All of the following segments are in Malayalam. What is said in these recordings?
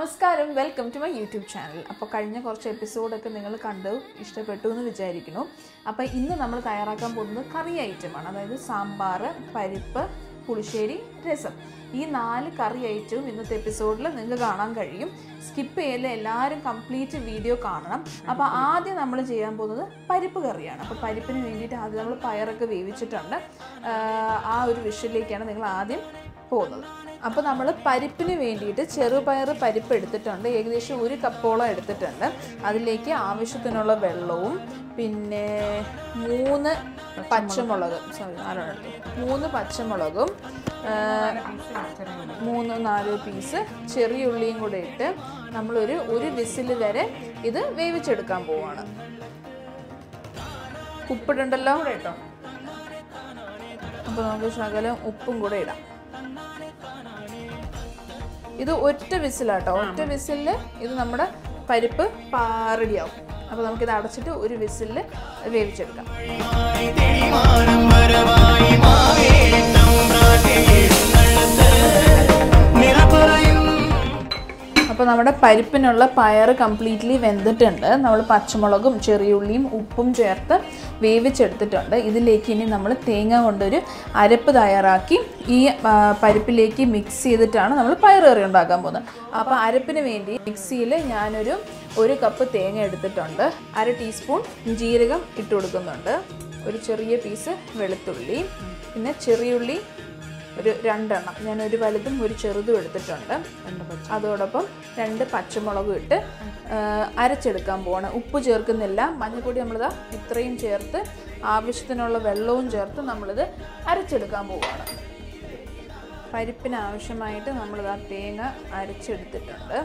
നമസ്കാരം welcome to my YouTube channel അപ്പോൾ കഴിഞ്ഞ കുറച്ച് എപ്പിസോഡൊക്കെ നിങ്ങൾ കണ്ടു ഇഷ്ടപ്പെട്ടു എന്ന് വിചാരിക്കുന്നു അപ്പോൾ ഇന്ന് നമ്മൾ തയ്യാറാക്കാൻ പോകുന്നത് കറി ഐറ്റമാണ് അതായത് സാമ്പാർ പരിപ്പ് പുളിശ്ശേരി രസം ഈ നാല് കറി ഐറ്റവും ഇന്നത്തെ എപ്പിസോഡിൽ നിങ്ങൾക്ക് കാണാൻ കഴിയും സ്കിപ്പ് ചെയ്യല്ല എല്ലാവരും കംപ്ലീറ്റ് വീഡിയോ കാണണം അപ്പോൾ ആദ്യം നമ്മൾ ചെയ്യാൻ പോകുന്നത് പരിപ്പ് കറിയാണ് അപ്പോൾ പരിപ്പിന് വേണ്ടിയിട്ട് ആദ്യം നമ്മൾ പയറൊക്കെ വേവിച്ചിട്ടുണ്ട് ആഹ് ആ ഒരു വിഷയിലേക്കാണ് നിങ്ങൾ ആദ്യം പോകുന്നത് അപ്പോൾ നമ്മൾ പരിപ്പിന് വേണ്ടിയിട്ട് ചെറുപയർ പരിപ്പ് എടുത്തിട്ടുണ്ട് ഏകദേശം ഒരു കപ്പോളം എടുത്തിട്ടുണ്ട് അതിലേക്ക് ആവശ്യത്തിനുള്ള വെള്ളവും പിന്നെ മൂന്ന് പച്ചമുളക് സോറി ആരാണ് മൂന്ന് പച്ചമുളകും ആ, മൂന്ന് നാല് പീസ് ചെറിയ ഉള്ളിയും കൂടെ ഇട്ട് നമ്മളൊരു ഒരു വിസിൽ വരെ ഇത് വേവിച്ചെടുക്കാൻ പോവാണ് ഉപ്പിടണ്ടല്ലോ കൂടെ ഇട്ടോ അപ്പോൾ നമുക്ക് ശകലം ഉപ്പും കൂടെ ഇടാം ഇത് ഒറ്റ വിസിലാട്ടോ ഒറ്റ വിസിലിൽ ഇത് നമ്മുടെ പരിപ്പ് റെഡിയാവും അപ്പോൾ നമുക്കിത് അടച്ചിട്ട് ഒരു വിസിലിൽ വേവിച്ചെടുക്കാം അപ്പോൾ നമ്മുടെ പരിപ്പിനുള്ള പയർ കംപ്ലീറ്റ്ലി വെന്തിട്ടുണ്ട് നമ്മൾ പച്ചമുളകും ചെറിയുള്ളിയും ഉപ്പും ചേർത്ത് വേവിച്ചെടുത്തിട്ടുണ്ട് ഇതിലേക്ക് ഇനി നമ്മൾ തേങ്ങ കൊണ്ടൊരു അരപ്പ് തയ്യാറാക്കി ഈ ആ, പരിപ്പിലേക്ക് മിക്സ് ചെയ്തിട്ടാണ് നമ്മൾ പയർ കറി ഉണ്ടാക്കാൻ പോകുന്നത് അപ്പോൾ അരപ്പിന് വേണ്ടി മിക്സിയിൽ ഞാനൊരു ഒരു കപ്പ് തേങ്ങ എടുത്തിട്ടുണ്ട് അര ടീസ്പൂൺ ജീരകം ഇട്ട് കൊടുക്കുന്നുണ്ട് ഒരു ചെറിയ പീസ് വെളുത്തുള്ളി പിന്നെ ചെറിയുള്ളി ഒരു രണ്ടെണ്ണം ഞാൻ ഒരു വലുതും ഒരു ചെറുതും എടുത്തിട്ടുണ്ട് അതോടൊപ്പം രണ്ട് പച്ചമുളകും ഇട്ട് ആ, അരച്ചെടുക്കാൻ പോവാണ് ഉപ്പ് ചേർക്കുന്നില്ല മഞ്ഞൾപ്പൊടി നമ്മളിതാ ഇത്രയും ചേർത്ത് ആവശ്യത്തിനുള്ള വെള്ളവും ചേർത്ത് നമ്മളിത് അരച്ചെടുക്കാൻ പോവുകയാണ് പരിപ്പിന് ആവശ്യമായിട്ട് നമ്മളിതാ തേങ്ങ അരച്ചെടുത്തിട്ടുണ്ട്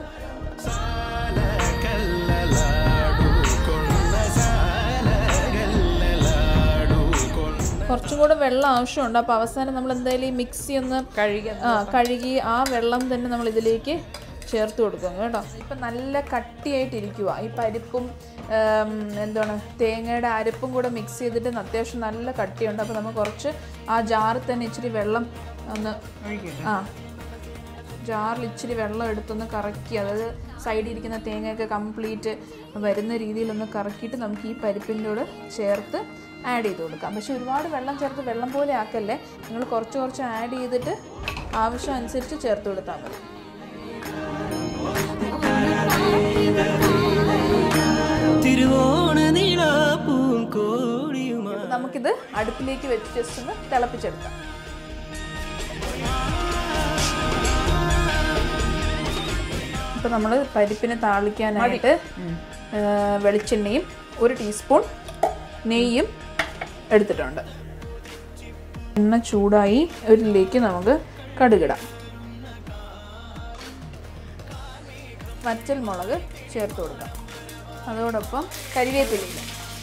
കുറച്ചും കൂടെ വെള്ളം ആവശ്യമുണ്ട് അപ്പോൾ അവസാനം നമ്മൾ എന്തായാലും ഈ മിക്സി ഒന്ന് കഴുകി ആ കഴുകി ആ വെള്ളം തന്നെ നമ്മൾ ഇതിലേക്ക് ചേർത്ത് കൊടുക്കും കേട്ടോ ഇപ്പം നല്ല കട്ടിയായിട്ടിരിക്കുക ഈ പരിപ്പും ഉം, എന്താണ് തേങ്ങയുടെ അരപ്പും കൂടെ മിക്സ് ചെയ്തിട്ട് അത്യാവശ്യം നല്ല കട്ടിയുണ്ട് അപ്പോൾ നമ്മൾ കുറച്ച് ആ ജാറിൽ തന്നെ ഇച്ചിരി വെള്ളം ഒന്ന് ആ ജാറിൽ ഇച്ചിരി വെള്ളം എടുത്തൊന്ന് കറക്കി അതായത് സൈഡിൽ ഇരിക്കുന്ന തേങ്ങയൊക്കെ കംപ്ലീറ്റ് വരുന്ന രീതിയിലൊന്ന് കറക്കിയിട്ട് നമുക്ക് ഈ പരിപ്പിൻ്റെ കൂടെ ചേർത്ത് ആഡ് ചെയ്ത് കൊടുക്കാം പക്ഷേ ഒരുപാട് വെള്ളം ചേർത്ത് വെള്ളം പോലെ ആക്കല്ലേ നിങ്ങൾ കുറച്ച് കുറച്ച് ആഡ് ചെയ്തിട്ട് ആവശ്യം അനുസരിച്ച് ചേർത്ത് കൊടുത്താൽ മതി തിരുവോണ നീളാപ്പൂം കോടിയുമാ അപ്പോൾ നമുക്കിത് അടുപ്പിലേക്ക് വെച്ച് ജസ്റ്റ് ഒന്ന് തിളപ്പിച്ചെടുക്കാം ഇപ്പോൾ നമ്മൾ പരിപ്പിനെ താളിക്കാനായിട്ട് ആ, വെളിച്ചെണ്ണയും ഒരു ടീസ്പൂൺ നെയ്യും എടുത്തിട്ടുണ്ട് എണ്ണ ചൂടായി ഒരിലേക്ക് നമുക്ക് കടുകിടാം വറ്റൽ മുളക് ചേർത്ത് കൊടുക്കാം അതോടൊപ്പം കരിവേപ്പിലയില്ല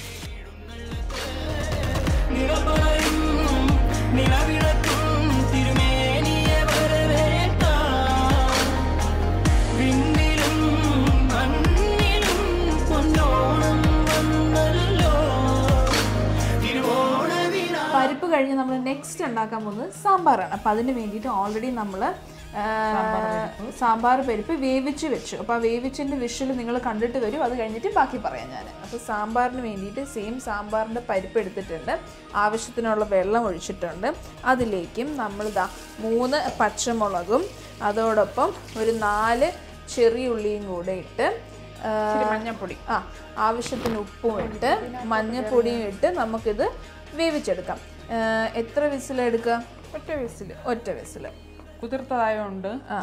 നിലവിളക്കും തിരുമേനിയെ വരവേൽക്കാം വിണ്ണിലും മണ്ണിലും പൊന്നോണം വന്നല്ലോ തിരുവോണ വിള പരിപ്പ് കഴിഞ്ഞ് നമ്മൾ നെക്സ്റ്റ് ഉണ്ടാക്കാൻ പോകുന്നത് സാമ്പാറാണ് അപ്പം അതിന് വേണ്ടിയിട്ട് ഓൾറെഡി നമ്മൾ സാമ്പാർ പരിപ്പ് വേവിച്ച് വെച്ചു അപ്പോൾ ആ വേവിച്ചിൻ്റെ വിഷൽ നിങ്ങൾ കണ്ടിട്ട് വരും അത് കഴിഞ്ഞിട്ട് ബാക്കി പറയാം ഞാൻ അപ്പോൾ സാമ്പാറിന് വേണ്ടിയിട്ട് സെയിം സാമ്പാറിൻ്റെ പരിപ്പ് എടുത്തിട്ടുണ്ട് ആവശ്യത്തിനുള്ള വെള്ളം ഒഴിച്ചിട്ടുണ്ട് അതിലേക്കും നമ്മൾ ദാ മൂന്ന് പച്ചമുളകും അതോടൊപ്പം ഒരു നാല് ചെറിയ ഉള്ളിയും കൂടെ ഇട്ട് ആ, മഞ്ഞപ്പൊടി ആ ആവശ്യത്തിന് ഉപ്പും ഇട്ട് മഞ്ഞപ്പൊടിയും ഇട്ട് നമുക്കിത് വേവിച്ചെടുക്കാം ആ, എത്ര വിസിലെടുക്കുക ഒറ്റ വിസിൽ ഒറ്റ വിസിൽ കുതിർത്തതായോണ്ട് ആ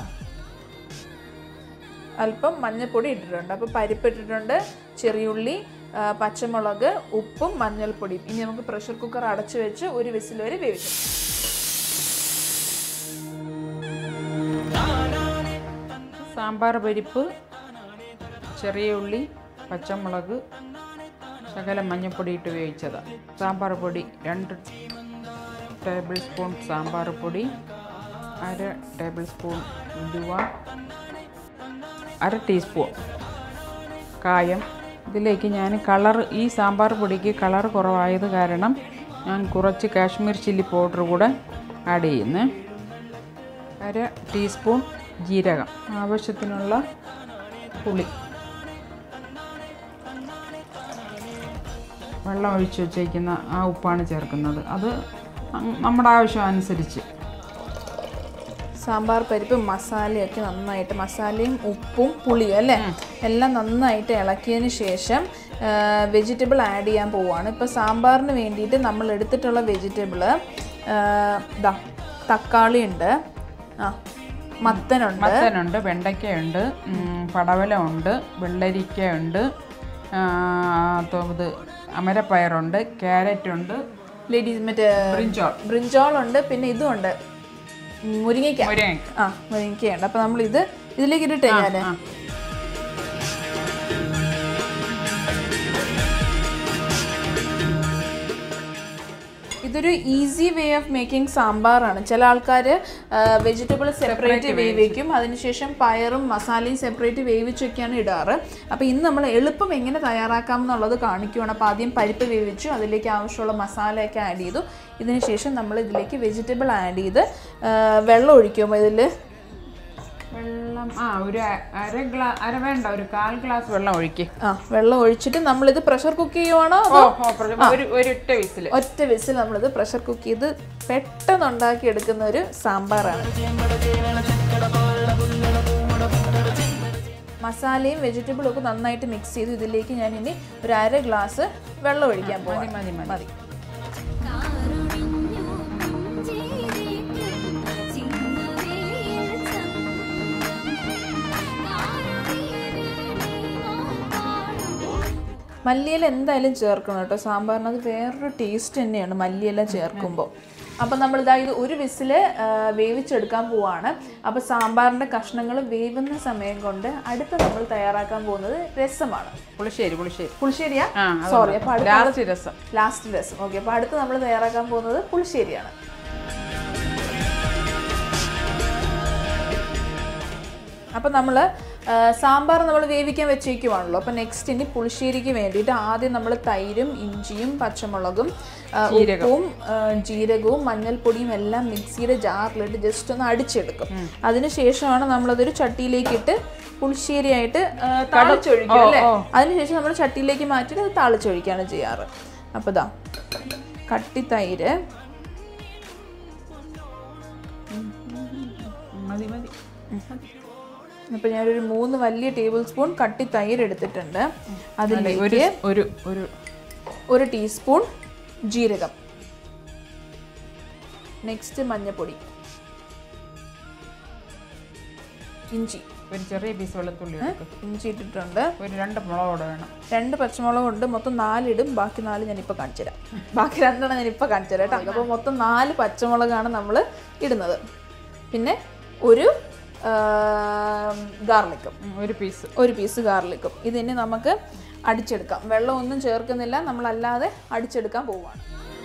അല്പം മഞ്ഞൾപ്പൊടി ഇട്ടിട്ടുണ്ട് അപ്പോൾ പരിപ്പ് ഇട്ടിട്ടുണ്ട് ചെറിയുള്ളി ആ, പച്ചമുളക് ഉപ്പും മഞ്ഞൾപ്പൊടിയും ഇനി നമുക്ക് പ്രഷർ കുക്കർ അടച്ചു വെച്ച് ഒരു വിസിൽ വരെ വേവിക്കാം സാമ്പാർ പരിപ്പ് ചെറിയ ഉള്ളി പച്ചമുളക് ശകലം മഞ്ഞപ്പൊടി ഇട്ട് വേവിച്ചതാണ് സാമ്പാർ പൊടി രണ്ട് ടേബിൾ സ്പൂൺ സാമ്പാർ പൊടി അര ടേബിൾ സ്പൂൺ ഉലുവ അര ടീസ്പൂൺ കായം ഇതിലേക്ക് ഞാൻ കളർ ഈ സാമ്പാർ പൊടിക്ക് കളർ കുറവായത് കാരണം ഞാൻ കുറച്ച് കാശ്മീർ ചില്ലി പൗഡർ കൂടെ ആഡ് ചെയ്യുന്നു അര ടീസ്പൂൺ ജീരകം ആവശ്യത്തിനുള്ള പുളി വെള്ളം ഒഴിച്ച് വെച്ചേക്കുന്ന ആ ഉപ്പാണ് ചേർക്കുന്നത് അത് അങ് നമ്മുടെ ആവശ്യം അനുസരിച്ച് സാമ്പാർ പരിപ്പ് മസാലയൊക്കെ നന്നായിട്ട് മസാലയും ഉപ്പും പുളിയും അല്ലേ എല്ലാം നന്നായിട്ട് ഇളക്കിയതിന് ശേഷം വെജിറ്റബിൾ ആഡ് ചെയ്യാൻ പോവുകയാണ് ഇപ്പോൾ സാമ്പാറിന് വേണ്ടിയിട്ട് നമ്മൾ എടുത്തിട്ടുള്ള വെജിറ്റബിള് ഇതാ തക്കാളി ഉണ്ട് ആ മത്തനുണ്ട് മത്തനുണ്ട് വെണ്ടയ്ക്കയുണ്ട് ഉം, പടവലമുണ്ട് വെള്ളരിക്കയുണ്ട് ആ, തൊ- ഇത് അമരപ്പയറുണ്ട് ക്യാരറ്റുണ്ട് ലേഡീസ് മറ്റേ ബ്രിഞ്ചോൾ ബ്രിഞ്ചോൾ ഉണ്ട് പിന്നെ ഇതും ഉണ്ട് ഉം, മുരിങ്ങയ്ക്ക മുരിങ്ങയ്ക്ക ആ മുരിങ്ങയ്ക്കയുണ്ട് അപ്പോൾ നമ്മൾ ഇത് ഇതിലേക്ക് ഇട്ടിട്ടേ ഞാൻ ആ. ഇതൊരു ഈസി വേ ഓഫ് മേക്കിംഗ് സാമ്പാറാണ് ചില ആൾക്കാർ വെജിറ്റബിൾ സെപ്പറേറ്റ് വേവിക്കും അതിനുശേഷം പയറും മസാലയും സെപ്പറേറ്റ് വേവിച്ചൊക്കെയാണ് ഇടാറ് അപ്പോൾ ഇന്ന് നമ്മൾ എളുപ്പം എങ്ങനെ തയ്യാറാക്കാം എന്നുള്ളത് കാണിക്കുകയാണ് അപ്പോൾ ആദ്യം പരിപ്പ് വേവിച്ചു അതിലേക്ക് ആവശ്യമുള്ള മസാലയൊക്കെ ആഡ് ചെയ്തു ഇതിന് ശേഷം നമ്മൾ ഇതിലേക്ക് വെജിറ്റബിൾ ആഡ് ചെയ്ത് ആ, വെള്ളം ഒഴിക്കുമ്പോൾ ഇതിൽ വെള്ളം ആ ഒരു അ- അര ഗ്ലാ അര വേണ്ട ഒരു കാൽ ഗ്ലാസ് വെള്ളം ഒഴിക്ക് ആ വെള്ളം ഒഴിച്ചിട്ട് നമ്മളിത് പ്രഷർ കുക്ക് ചെയ്യുവാണോ ഓ അതോ ഓ, പ്ര- ഒരു ഒരു ഒറ്റ വിസിൽ ഒറ്റ വിസിൽ നമ്മളിത് പ്രഷർ കുക്ക് ചെയ്ത് പെട്ടെന്ന് ഉണ്ടാക്കി എടുക്കുന്ന ഒരു സാമ്പാറാണ് മസാലയും വെജിറ്റബിളും ഒക്കെ നന്നായിട്ട് മിക്സ് ചെയ്തു ഇതിലേക്ക് ഞാൻ ഇനി ഒരു അര ഗ്ലാസ് വെള്ളം ഒഴിക്കാൻ പോകാം മതി മതി മതി മല്ലിയില എന്തായാലും ചേർക്കണം കേട്ടോ സാമ്പാറിന് അത് വേറൊരു ടേസ്റ്റ് തന്നെയാണ് മല്ലിയില ചേർക്കുമ്പോൾ അപ്പം നമ്മൾ ഇതാ ഇത് ഒരു വിസിൽ വേവിച്ചെടുക്കാൻ പോവാണ് അപ്പോൾ സാമ്പാറിൻ്റെ കഷ്ണങ്ങൾ വേവുന്ന സമയം കൊണ്ട് അടുത്ത നമ്മൾ തയ്യാറാക്കാൻ പോകുന്നത് രസമാണ് പുളിശ്ശേരി പുളിശ്ശേരി പുളിശ്ശേരിയാ ആ സോറി അപ്പോൾ അടുത്ത ലാസ്റ്റ് രസം ലാസ്റ്റ് രസം ഓക്കെ അപ്പോൾ അടുത്ത് നമ്മൾ തയ്യാറാക്കാൻ പോകുന്നത് പുളിശ്ശേരിയാണ് അപ്പം നമ്മൾ സാമ്പാർ നമ്മൾ വേവിക്കാൻ വെച്ചേക്കുവാണല്ലോ അപ്പം നെക്സ്റ്റ് ഇനി പുളിശ്ശേരിക്ക് വേണ്ടിയിട്ട് ആദ്യം നമ്മൾ തൈരും ഇഞ്ചിയും പച്ചമുളകും ആ, ഉപ്പും ആ, ജീരകവും മഞ്ഞൾപ്പൊടിയും എല്ലാം മിക്സിയുടെ ജാറിലിട്ട് ജസ്റ്റ് ഒന്ന് അടിച്ചെടുക്കും അതിനുശേഷമാണ് നമ്മളതൊരു ചട്ടിയിലേക്കിട്ട് പുളിശ്ശേരിയായിട്ട് ആ, താളിച്ചൊഴിക്കും അല്ലേ അതിനുശേഷം നമ്മൾ ചട്ടിയിലേക്ക് മാറ്റിയിട്ട് അത് താളിച്ചൊഴിക്കുകയാണ് ചെയ്യാറ് അപ്പോൾ ഇതാ കട്ടി തൈര് മതി മതി അപ്പോൾ ഞാനൊരു മൂന്ന് വലിയ ടേബിൾ സ്പൂൺ കട്ടി തൈര് എടുത്തിട്ടുണ്ട് അതെ, ഒരു അതിലേക്ക് ഒരു ഒരു ഒരു ടീസ്പൂൺ ജീരകം നെക്സ്റ്റ് മഞ്ഞൾപ്പൊടി ഇഞ്ചി ഒരു ചെറിയ പീസ് വെളുത്തുള്ളി എടുക്കും ഇഞ്ചി ഇട്ടിട്ടുണ്ട് ഒരു രണ്ട് മുളകോടെ വേണം രണ്ട് പച്ചമുളക് ഉണ്ട് മൊത്തം നാലിടും ബാക്കി നാല് ഞാനിപ്പോൾ കാണിച്ചു തരാം ബാക്കി രണ്ടെണ്ണം ഞാനിപ്പോൾ കാണിച്ചു തരാം കേട്ടോ അപ്പോൾ മൊത്തം നാല് പച്ചമുളകാണ് നമ്മൾ ഇടുന്നത് പിന്നെ ഒരു ഗാർലിക്കും ഉം, ഒരു പീസ് ഒരു പീസ് ഗാർലിക്കും ഇതിന് നമുക്ക് അടിച്ചെടുക്കാം വെള്ളം ഒന്നും ചേർക്കുന്നില്ല നമ്മളല്ലാതെ അടിച്ചെടുക്കാൻ പോവുകയാണ്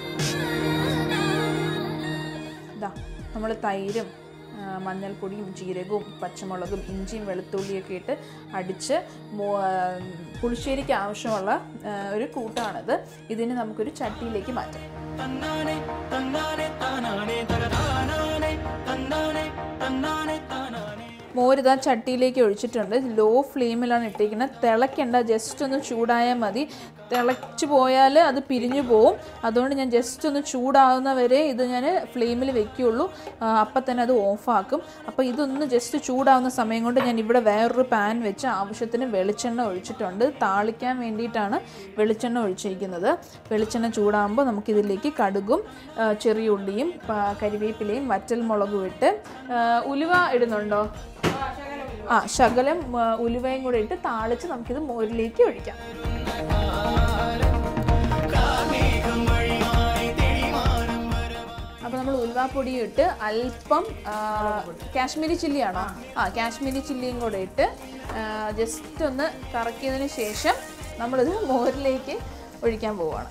ഇതാ നമ്മൾ തൈരും ആ, മഞ്ഞൾപ്പൊടിയും ജീരകവും പച്ചമുളകും ഇഞ്ചിയും വെളുത്തുള്ളിയൊക്കെ ഇട്ട് അടിച്ച് മോ- ആ, പുളിശ്ശേരിക്ക് ആവശ്യമുള്ള ആ, ഒരു കൂട്ടാണിത് ഇതിന് നമുക്കൊരു ചട്ടിയിലേക്ക് മാറ്റാം തന്നാനെ തന്നാനെ താനാനെ തകതാനാനെ തന്നാനെ തന്നാനെ താനാനെ മോരിതാ ചട്ടിയിലേക്ക് ഒഴിച്ചിട്ടുണ്ട് ലോ ഫ്ലെയിമിലാണ് ഇട്ടിരിക്കുന്നത് തിളയ്ക്കണ്ട ജസ്റ്റ് ഒന്ന് ചൂടായാൽ മതി തിളച്ച് പോയാൽ അത് പിരിഞ്ഞു പോവും അതുകൊണ്ട് ഞാൻ ജസ്റ്റ് ഒന്ന് ചൂടാവുന്ന വരെ ഇത് ഞാൻ ഫ്ലെയിമിൽ വെക്കുകയുള്ളൂ ആ, അപ്പം തന്നെ അത് ഓഫാക്കും അപ്പോൾ ഇതൊന്ന് ജസ്റ്റ് ചൂടാവുന്ന സമയം കൊണ്ട് ഞാൻ ഇവിടെ വേറൊരു പാൻ വെച്ച് ആവശ്യത്തിന് വെളിച്ചെണ്ണ ഒഴിച്ചിട്ടുണ്ട് താളിക്കാൻ വേണ്ടിയിട്ടാണ് വെളിച്ചെണ്ണ ഒഴിച്ചിരിക്കുന്നത് വെളിച്ചെണ്ണ ചൂടാകുമ്പോൾ നമുക്കിതിലേക്ക് കടുകും ആ, ചെറിയ ഉള്ളിയും ആ, കരിവേപ്പിലയും വറ്റൽ മുളകും ഇട്ട് ആ, ഉലുവ ഇടുന്നുണ്ടോ ആ ശകലം ആ, ഉലുവയും കൂടെ ഇട്ട് താളിച്ച് നമുക്കിത് മോരിലേക്ക് ഒഴിക്കാം അപ്പോൾ നമ്മൾ ഉലുവാപ്പൊടിയും ഇട്ട് അല്പം ആ, കാശ്മീരി ചില്ലിയാണോ ആ കാശ്മീരി ചില്ലിയും കൂടെ ഇട്ട് ജസ്റ്റ് ഒന്ന് കറക്കിയതിന് ശേഷം നമ്മളിത് മോരിലേക്ക് ഒഴിക്കാൻ പോവുകയാണ്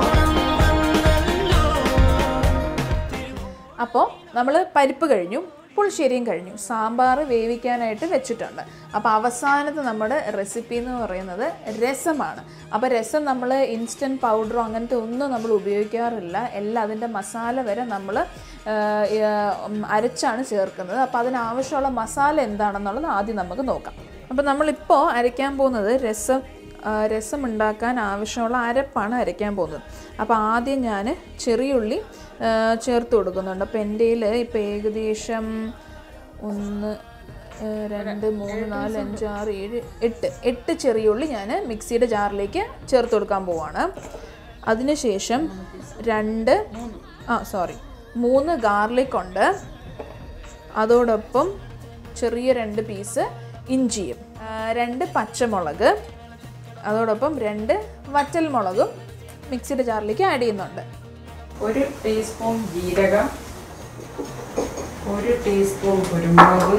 അപ്പോൾ നമ്മൾ പരിപ്പ് കഴിഞ്ഞു പുളിശ്ശേരിയും കഴിഞ്ഞു സാമ്പാർ വേവിക്കാനായിട്ട് വെച്ചിട്ടുണ്ട് അപ്പോൾ അവസാനത്തെ നമ്മുടെ റെസിപ്പി എന്ന് പറയുന്നത് രസമാണ് അപ്പോൾ രസം നമ്മൾ ഇൻസ്റ്റൻറ്റ് പൗഡറോ അങ്ങനത്തെ ഒന്നും നമ്മൾ ഉപയോഗിക്കാറില്ല എല്ലാം അതിൻ്റെ മസാല വരെ നമ്മൾ അരച്ചാണ് ചേർക്കുന്നത് അപ്പോൾ അതിനാവശ്യമുള്ള മസാല എന്താണെന്നുള്ളത് ആദ്യം നമുക്ക് നോക്കാം അപ്പോൾ നമ്മളിപ്പോൾ അരയ്ക്കാൻ പോകുന്നത് രസം ആ, രസം ഉണ്ടാക്കാൻ ആവശ്യമുള്ള അരപ്പാണ് അരയ്ക്കാൻ പോകുന്നത് അപ്പോൾ ആദ്യം ഞാൻ ചെറിയുള്ളി ആ, ചേർത്ത് കൊടുക്കുന്നുണ്ട് അപ്പോൾ എൻ്റെ കയ്യിൽ ഇപ്പോൾ ഏകദേശം ഒന്ന് ആ, രണ്ട് മൂന്ന് നാല് അഞ്ച് ആറ് ഏഴ് എട്ട് എട്ട് ചെറിയുള്ളി ഞാൻ മിക്സിയുടെ ജാറിലേക്ക് ചേർത്ത് കൊടുക്കാൻ പോവാണ് അതിനുശേഷം രണ്ട് ആ സോറി മൂന്ന് ഗാർലിക് ഉണ്ട് അതോടൊപ്പം ചെറിയ രണ്ട് പീസ് ഇഞ്ചിയും ആ, രണ്ട് പച്ചമുളക് അതോടൊപ്പം രണ്ട് വറ്റൽ മുളകും മിക്സിയുടെ ജാറിലേക്ക് ആഡ് ചെയ്യുന്നുണ്ട് ഒരു ടീസ്പൂൺ ജീരകം ഒരു ടീസ്പൂൺ കുരുമുളക്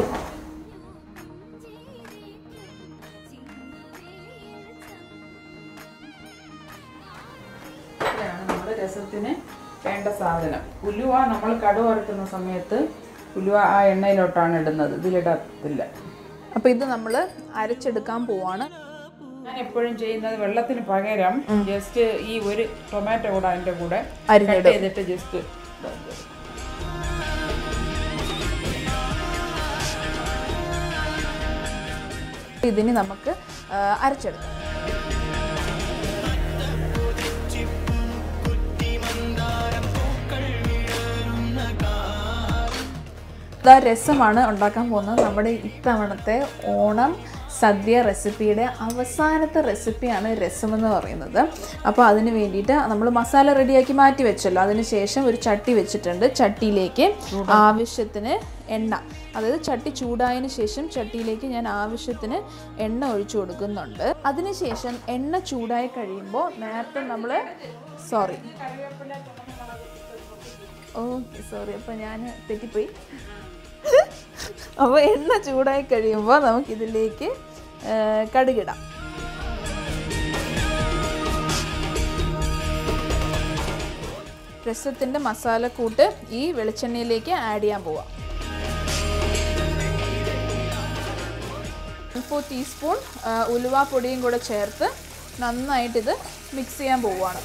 ഇതാണ് നമ്മുടെ രസത്തിന് വേണ്ട സാധനം ഉലുവ നമ്മൾ കടുവ വറുക്കുന്ന സമയത്ത് ഉലുവ ആ എണ്ണയിലോട്ടാണ് ഇടുന്നത് ഇതിലിടത്തില്ല അപ്പോൾ ഇത് നമ്മൾ അരച്ചെടുക്കാൻ പോവാണ് ഞാൻ എപ്പോഴും ചെയ്യുന്നത് വെള്ളത്തിന് പകരം ജസ്റ്റ് ഈ ഒരു ടൊമാറ്റോ കൂടെ അതിൻ്റെ കൂടെ അരിഞ്ഞിടും. കട്ട് ചെയ്തിട്ട് ജസ്റ്റ് ഇതിന് നമുക്ക് ആ, അരച്ചെടുക്കാം ഇതാ രസമാണ് ഉണ്ടാക്കാൻ പോകുന്നത് നമ്മുടെ ഇത്തവണത്തെ ഓണം സദ്യ റെസിപ്പിയുടെ അവസാനത്തെ റെസിപ്പിയാണ് രസം എന്ന് പറയുന്നത് അപ്പോൾ അതിന് വേണ്ടിയിട്ട് നമ്മൾ മസാല റെഡിയാക്കി മാറ്റി വെച്ചല്ലോ അതിന് ശേഷം ഒരു ചട്ടി വെച്ചിട്ടുണ്ട് ചട്ടിയിലേക്ക് ആവശ്യത്തിന് എണ്ണ അതായത് ചട്ടി ചൂടായതിന് ശേഷം ചട്ടിയിലേക്ക് ഞാൻ ആവശ്യത്തിന് എണ്ണ ഒഴിച്ചു കൊടുക്കുന്നുണ്ട് അതിനുശേഷം എണ്ണ ചൂടായി കഴിയുമ്പോൾ നേരത്തെ നമ്മൾ സോറി ഓക്കെ സോറി അപ്പോൾ ഞാൻ തെറ്റിപ്പോയി അപ്പോൾ എണ്ണ ചൂടായി കഴിയുമ്പോൾ നമുക്കിതിലേക്ക് ആ, കടുകിടാം രസത്തിൻ്റെ മസാലക്കൂട്ട് ഈ വെളിച്ചെണ്ണയിലേക്ക് ആഡ് ചെയ്യാൻ പോവാം ഇപ്പോൾ ടീസ്പൂൺ ഉലുവാപ്പൊടിയും കൂടെ ചേർത്ത് നന്നായിട്ടിത് മിക്സ് ചെയ്യാൻ പോവുകയാണ്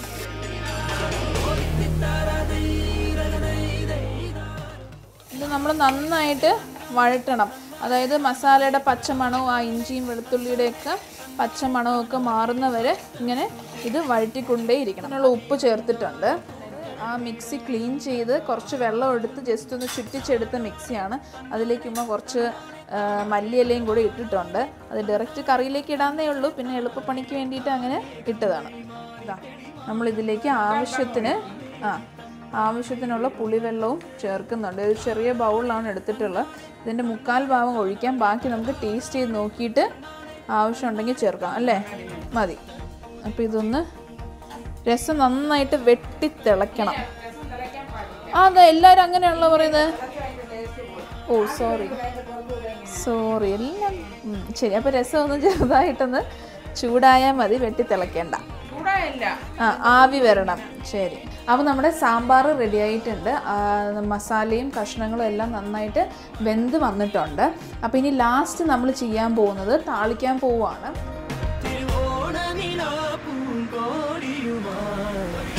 ഇത് നമ്മൾ നന്നായിട്ട് വഴറ്റണം അതായത് മസാലയുടെ പച്ചമണവും ആ ഇഞ്ചിയും വെളുത്തുള്ളിയുടെയൊക്കെ പച്ചമണവും ഒക്കെ മാറുന്നവരെ ഇങ്ങനെ ഇത് വഴറ്റിക്കൊണ്ടേയിരിക്കണം അതിനുള്ള ഉപ്പ് ചേർത്തിട്ടുണ്ട് ആ മിക്സി ക്ലീൻ ചെയ്ത് കുറച്ച് വെള്ളം എടുത്ത് ജസ്റ്റ് ഒന്ന് ചുറ്റിച്ചെടുത്ത മിക്സിയാണ് അതിലേക്കുമ്പോൾ കുറച്ച് ആ, മല്ലിയിലയും കൂടി ഇട്ടിട്ടുണ്ട് അത് ഡയറക്റ്റ് കറിയിലേക്ക് ഇടാന്നേ ഉള്ളൂ പിന്നെ എളുപ്പപ്പണിക്ക് വേണ്ടിയിട്ട് അങ്ങനെ ഇട്ടതാണ് ഇതാ നമ്മളിതിലേക്ക് ആവശ്യത്തിന് ആ ആവശ്യത്തിനുള്ള പുളിവെള്ളവും ചേർക്കുന്നുണ്ട് ഒരു ചെറിയ ബൗളിലാണ് എടുത്തിട്ടുള്ളത് ഇതിൻ്റെ മുക്കാൽ ഭാഗം ഒഴിക്കാം ബാക്കി നമുക്ക് ടേസ്റ്റ് ചെയ്ത് നോക്കിയിട്ട് ആവശ്യമുണ്ടെങ്കിൽ ചേർക്കാം അല്ലേ മതി അപ്പോൾ ഇതൊന്ന് രസം നന്നായിട്ട് വെട്ടി തിളയ്ക്കണം ആ അതെ എല്ലാവരും അങ്ങനെയാണല്ലോ പറയുന്നത് ഓ സോറി സോറി എല്ലാം ഉം, ശരി അപ്പോൾ രസം ഒന്ന് ചെറുതായിട്ടൊന്ന് ചൂടായാൽ മതി വെട്ടി തിളയ്ക്കേണ്ട ചൂടായില്ല ആ ആവി വരണം ശരി അപ്പോൾ നമ്മുടെ സാമ്പാർ റെഡി ആയിട്ടുണ്ട് ആ, മസാലയും കഷ്ണങ്ങളും എല്ലാം നന്നായിട്ട് വെന്ത് വന്നിട്ടുണ്ട് അപ്പോൾ ഇനി ലാസ്റ്റ് നമ്മൾ ചെയ്യാൻ പോകുന്നത് താളിക്കാൻ പോവുകയാണ് തിരുവോണനിലാ പൂങ്കോടിയുമായി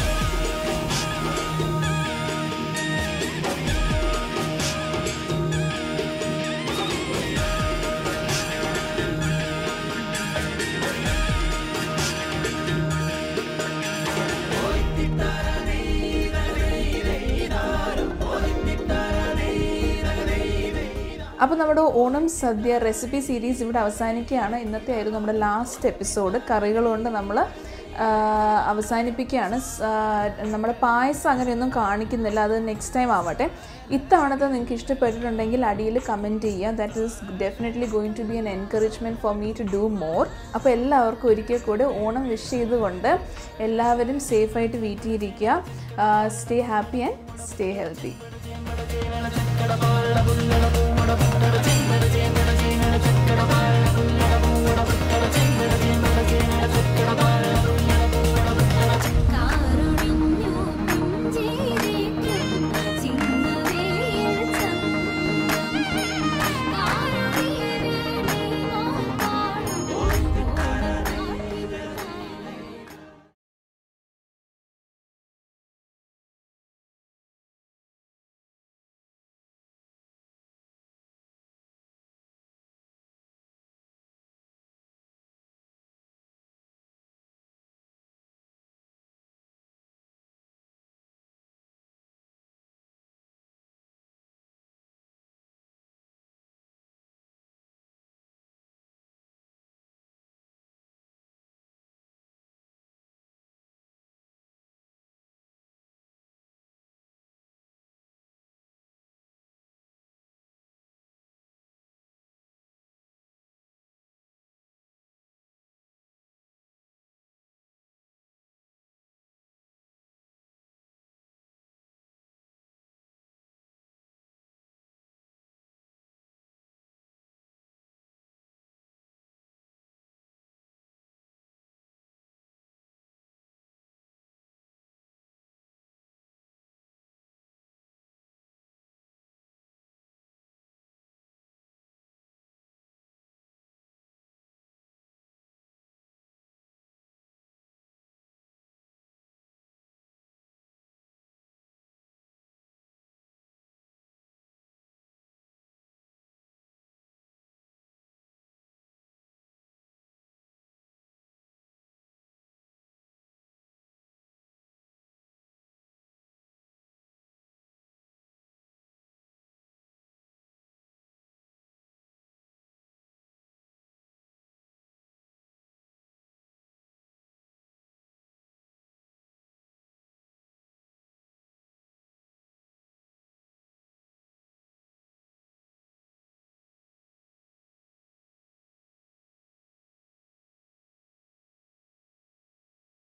അപ്പോൾ നമ്മുടെ ഓണം സദ്യ റെസിപ്പി സീരീസ് ഇവിടെ അവസാനിക്കുകയാണ് ഇന്നത്തെ ആയിരുന്നു നമ്മുടെ ലാസ്റ്റ് എപ്പിസോഡ് കറികൾ കൊണ്ട് നമ്മൾ അവസാനിപ്പിക്കുകയാണ് സ്- ആ, നമ്മുടെ പായസം അങ്ങനെയൊന്നും കാണിക്കുന്നില്ല അത് നെക്സ്റ്റ് ടൈം ആവട്ടെ ഇത്തവണത്തെ നിങ്ങൾക്ക് ഇഷ്ടപ്പെട്ടിട്ടുണ്ടെങ്കിൽ അടിയിൽ കമൻറ്റ് ചെയ്യുക that is definitely going to be en encouragement for me to do more അപ്പോൾ എല്ലാവർക്കും ഒരിക്കൽ കൂടി ഓണം വിഷ് ചെയ്തുകൊണ്ട് എല്ലാവരും സേഫായിട്ട് വീട്ടിലിരിക്കുക stay happy and stay healthy കടപാള പുല്ലട